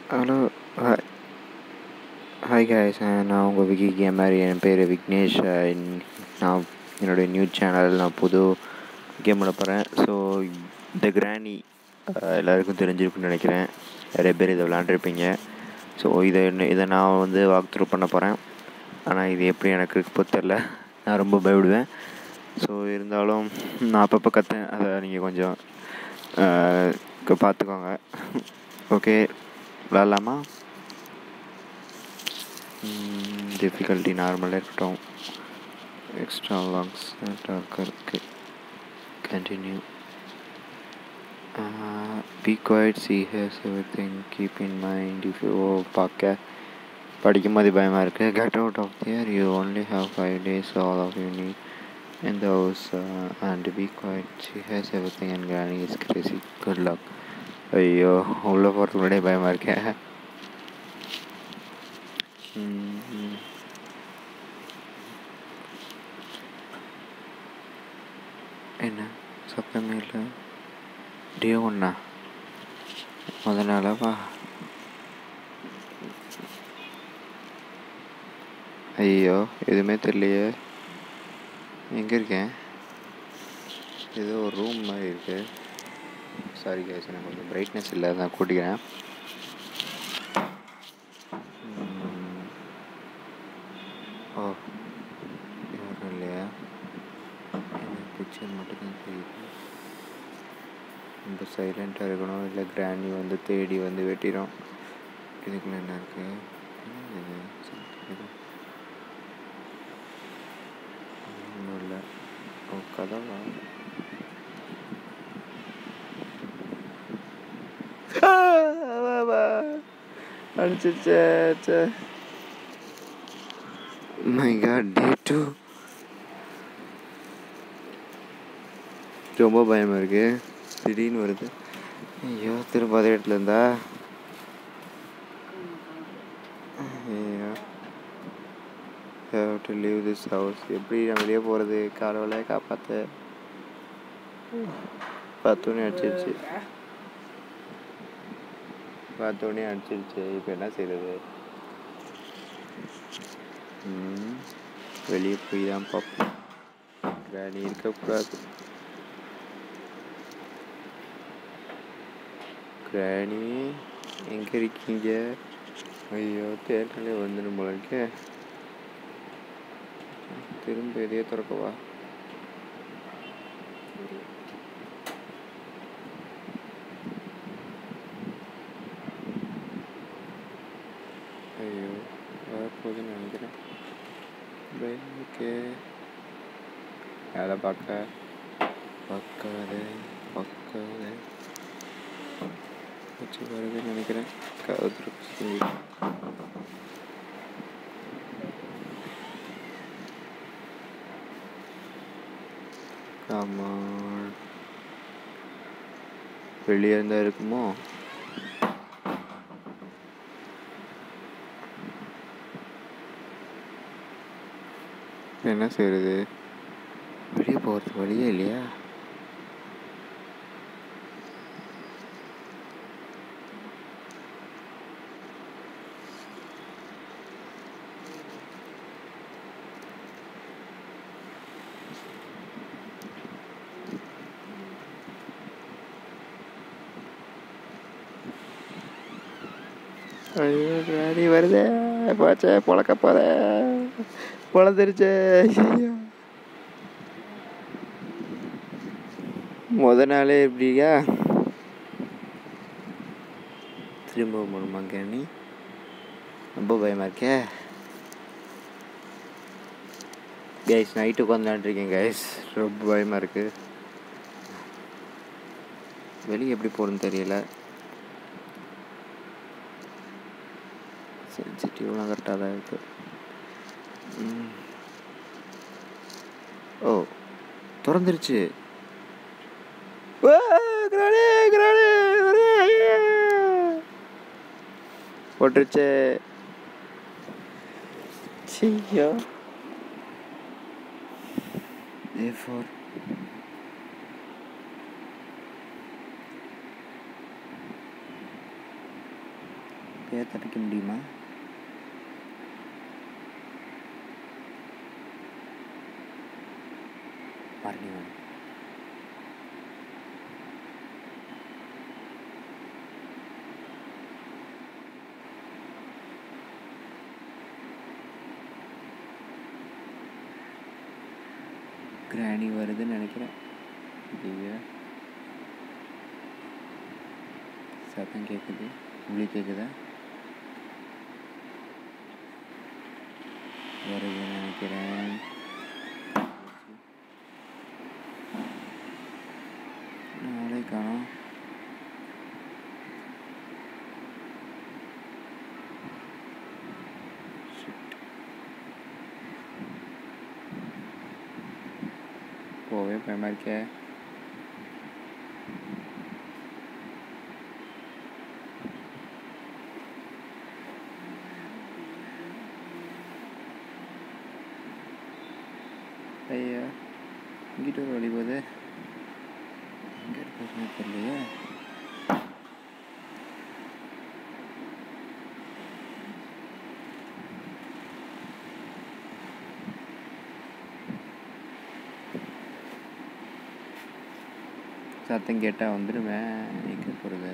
Hello hi hi guys நான் உங்கள் Vicky gamer என் பேர் விக்னேஷ் அஹ் நான் என்னுடைய நியூஸ் சேனல் நான் புது கேம் விட போகிறேன் ஸோ த கிராணி எல்லாருக்கும் தெரிஞ்சிருக்குன்னு நினைக்கிறேன் நிறைய பேர் இதை விளாண்டுருப்பீங்க ஸோ இதை என்ன- இதை நான் வந்து வாக் த்ரூ பண்ண போகிறேன் ஆனால் இது எப்படி எனக்கு இப்போ தெரில நான் ரொம்ப பயப்படுவேன் ஸோ இருந்தாலும் நான் அப்பப்போ கற்றேன் அதை நீங்கள் கொஞ்சம் அஹ், க- பார்த்துக்கோங்க ஓகே விளாட்லாமா டிஃபிகல்ட்டி நார்மலாக இருக்கட்டும் எக்ஸ்ட்ரா லாங்ஸ் டார்க்காக இருக்குது continue be quiet see has everything keep in mind if you பார்க்க படிக்கும் போது பயமாக இருக்குது get out of there you only have five days all of you need in the house uh, and be quiet. She has everything and Granny is crazy. Good luck. ஐயோ உள்ளே போகிறதுக்கு முன்னாடியே பயமாக இருக்கேன் ம். என்ன சத்தமே இல்லை டே ஒன்றா முத நாளாவா ஐயோ எதுவுமே தெரியலையே எங்கே இருக்கேன் ஏதோ ஒரு ரூம் மாதிரி இருக்கு சாரி கேஸ் எனக்கு கொஞ்சம் பிரைட்னஸ் இல்லை நான் கூட்டிக்கிறேன் ம். ஓ யாரும் இல்லையா எனக்கு பிக்சர் மட்டும் தான் தெரியுது ரொம்ப சைலண்ட்டாக இருக்கணும் இல்லை கிராணி வந்து தேடி வந்து வெட்டிடும் இதுக்குள்ள என்ன இருக்கு என்ன இது? இது ஒன்றும் இல்லை ஓ கதவா அடிச்சிருச்சே மை காட் டே டூ ரொம்ப பயமாக இருக்கு திடீர்னு வருது ஐயோ திரும்ப அதே இடத்துல இருந்தா ஐயோ have to leave this house எப்படி நான் வெளியே போகிறது கடவுளை காப்பாற்ற பத்துணி அடிச்சிருச்சு பத்துணி அடிச்சிருச்சு இப்போ என்ன செய்யறது ம், வெளியே போய் தான் பார்ப்போம் கிராணி இருக்கக்கூடாது கிராணி எங்கே இருக்கீங்க ஐயோ தேர்தலே வந்துடும் போல இருக்கே திரும்ப எதையோ திறக்கவா ஐயோ வரப்போகுதுன்னு நினைக்கிறேன் ஓகே வேலை பார்க்க பார்க்காத பார்க்காத வச்சு வருதுன்னு நினைக்கிறேன் கவுத்துரு ஆமாம் வெளியே இருந்தால் இருக்குமோ என்ன செய்யறது வெளியே போகிறதுக்கு வழியே இல்லையா ஐயோ ராணி வருதே போச்சே பொழக்க போதே பொழந்துருச்சே ஐயோ முத நாளே எப்படியா திரும்ப போகணுமா கேணி ரொம்ப பயமா இருக்கே கைஸ் நைட்டு உட்காந்துலான்ட்ருக்கேன் கைஸ் ரொம்ப பயமாக இருக்கு வெளியே எப்படி போகணுன்னு தெரியல சென்சிட்டிவ்லாம் கரெக்டாக தான் இருக்கு ம். ஓ திறந்துருச்சு ஆ, கிராணி, கிராணி, ஒரே ஐயா. போட்டுருச்சு ஐயோ A for இப்போ தப்பிக்க முடியுமா மறுபடியும் கிராணி வருதுன்னு நினைக்கிறேன் ஐயோ சத்தம் கேட்குது உங்களுக்கு கேட்குதா வருதுன்னு நினைக்கிறேன் நாளை காணோம் Shit. போவே பயமா இருக்கே ஐயா இங்கிட்ட ஒரு வழி போகுது எங்கே போச்சுன்னு தெரியலையே சத்தம் கேட்டால் வந்துடுவேன் எங்கே போகிறது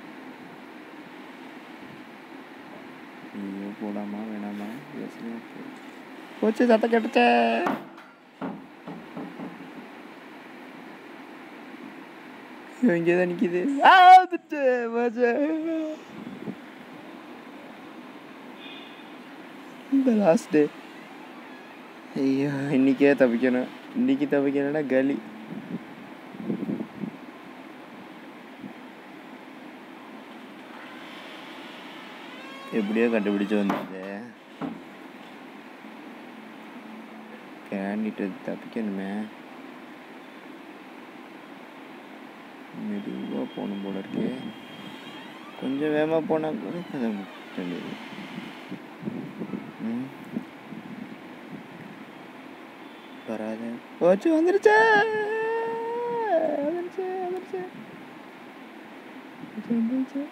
ஐயோ போடாமா வேணாமா யோசனை இருக்கு. போச்சு சத்தம் கேட்டுச்சே ஐயோ, இங்கே தான் நிற்கிது ஆ வந்துச்சு போச்சு இந்த லாஸ்ட் டே ஐயோ இன்னைக்கே தப்பிக்கணும் இன்னைக்கு தப்பிக்கணும்னா கலி எப்படியோ கண்டுபிடிச்சு வந்தது கேண்டிட்டு தப்பிக்கணுமே மெதுவாக போகணும் போல இருக்கு கொஞ்சம் வேகமாக போனால் கூட அதை வேண்டியது ம் வராது போச்சு வந்துருச்சு வந்துருச்சு வந்துருச்சு வந்துருச்சு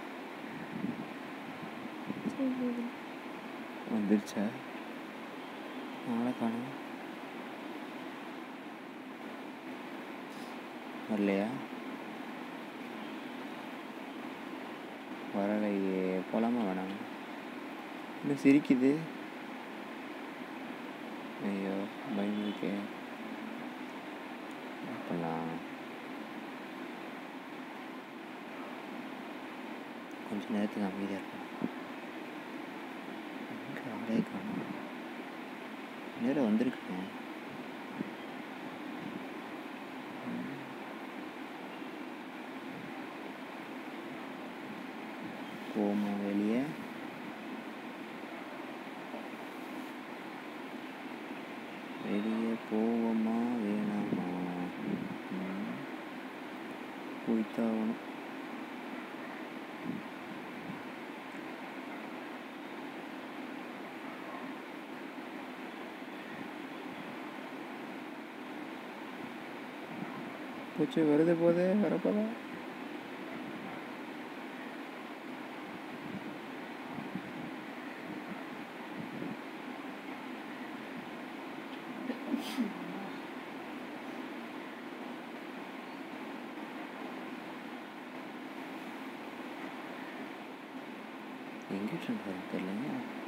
வந்துருச்சா நாளை காணும் வரலையா வரலையே போலாமா வேணாமா இன்னும் சிரிக்குது ஐயோ பயம் இருக்கே என்ன பண்ணலாம் கொஞ்ச நேரத்துக்கு அமைதியாக இருக்கும் எங்கே ஆளே காணும் நேரம் வந்திருக்கேன் போமா வெளியே வெளியே போவோமா வேணாமா ம். போய்த்தான் ஆகணும் போச்சு வருது போதே வரப்போதா எங்கே சொல்கிறது தெரியலைங்க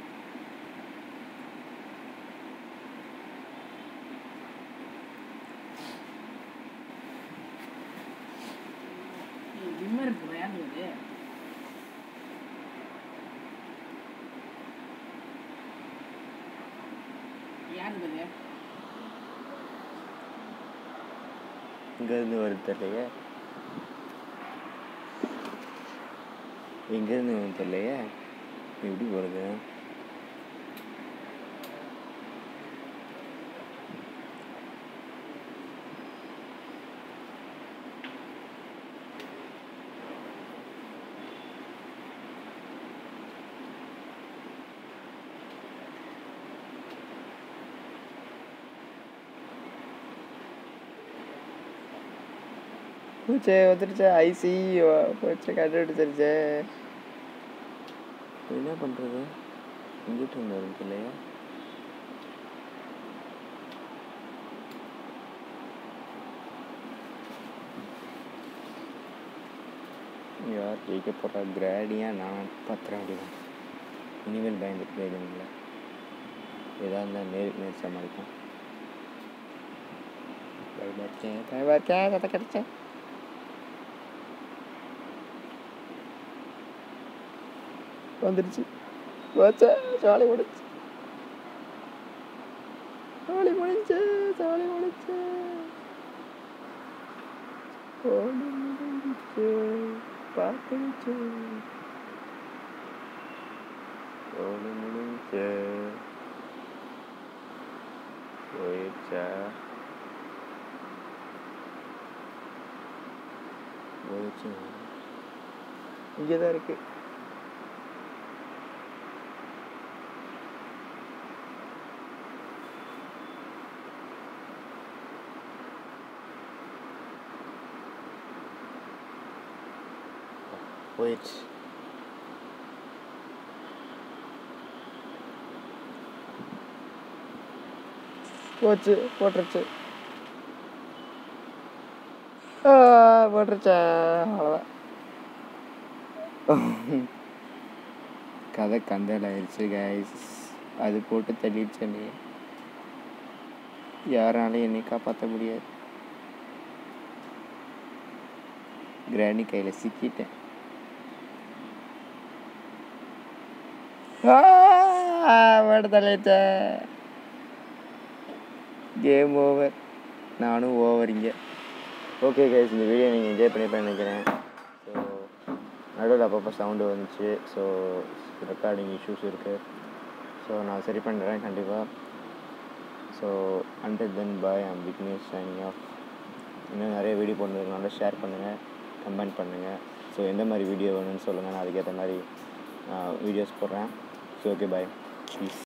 விம்மர் இருக்கு யாருது யாருது இங்கேருந்து வருது தெரியலையே எங்கேருந்து வருது தெரியலையே எப்படி போகிறது போச்சே வந்துருச்சே ஐசி போச்சு கண்டுபிடிச்சிருச்சே இப்போ என்ன பண்ணுறது எங்கிட்ட இருந்தாரு இல்லையா யார் ஜெயிக்க போகிறா கிராடியா நான் பத்திரம் அப்படிதான் இனிமேல் பயந்துட்டு எதுவும் இல்லை ஏதா இருந்தால் நேருக்கு நேர் சமாளிப்போம் பயமாக இருக்கேன் பயமாக இருக்கேன் கதை கிடச்சேன் வந்துடுச்சு வச்சா சாலை முடிச்சு சாலை முடிச்சு சாலை முடிச்சு சாலை முடிச்சு பார்த்துச்சு சாலை முடிச்சு போயிடுச்சா போயிடுச்சு இங்கே தான் இருக்குது போயிடுச்சு போச்சு போட்டுருச்சு ஆ, போட்டுருச்சா அவ்வளோதான் கதை கந்தல் ஆயிடுச்சு கைஸ் அது போட்டு தள்ளிடுச்சு என்னைய யாராலையும் என்னை காப்பாற்ற முடியாது கிராணி கையில் சிக்கிட்டேன் போட்டு தள்ளிட்டேன் கேம் ஓவர் நானும் ஓவர் இங்கே ஓகே கைஸ் இந்த வீடியோ நீங்கள் என்ஜாய் பண்ணிப்பேன் நினைக்கிறேன் ஸோ நடுவில் அப்பப்போ சவுண்டு வந்துச்சு ஸோ ரெக்கார்டிங் இஷ்யூஸ் இருக்குது ஸோ நான் சரி பண்ணுறேன் கண்டிப்பாக so until then bye I'm Vignesh signing off இன்னும் நிறைய வீடியோ போடுறதுனால ஷேர் பண்ணுங்கள் கமெண்ட் பண்ணுங்கள் ஸோ எந்த மாதிரி வீடியோ வேணும்னு சொல்லுங்கள் நான் அதுக்கேற்ற மாதிரி வீடியோஸ் போடுறேன் ஸோ ஓகே பாய் ப்ளீஸ்